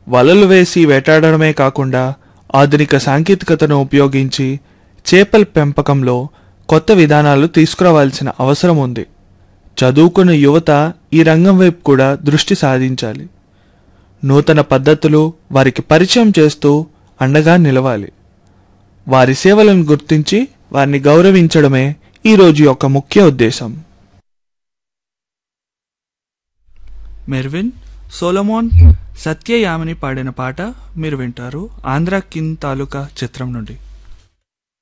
వలలు వేసి వేటాడడమే కాకుండా ఆధునిక సాంకేతికతను ఉపయోగించి చేపల పెంపకంలో కొత్త విధానాలు తీసుకురావాల్సిన అవసరం ఉంది చదువుకున్న యువత ఈ రంగం వైపు కూడా దృష్టి సాధించాలి నూతన పద్ధతులు వారికి పరిచయం చేస్తూ అండగా నిలవాలి వారి సేవలను గుర్తించి వారిని గౌరవించడమే ఈ రోజు యొక్క ముఖ్య ఉద్దేశం మెర్విన్ సోలమోన్ సత్యయామిని పాడిన పాట మీరు వింటారు ఆంధ్ర కిన్ తాలూకా చిత్రం నుండి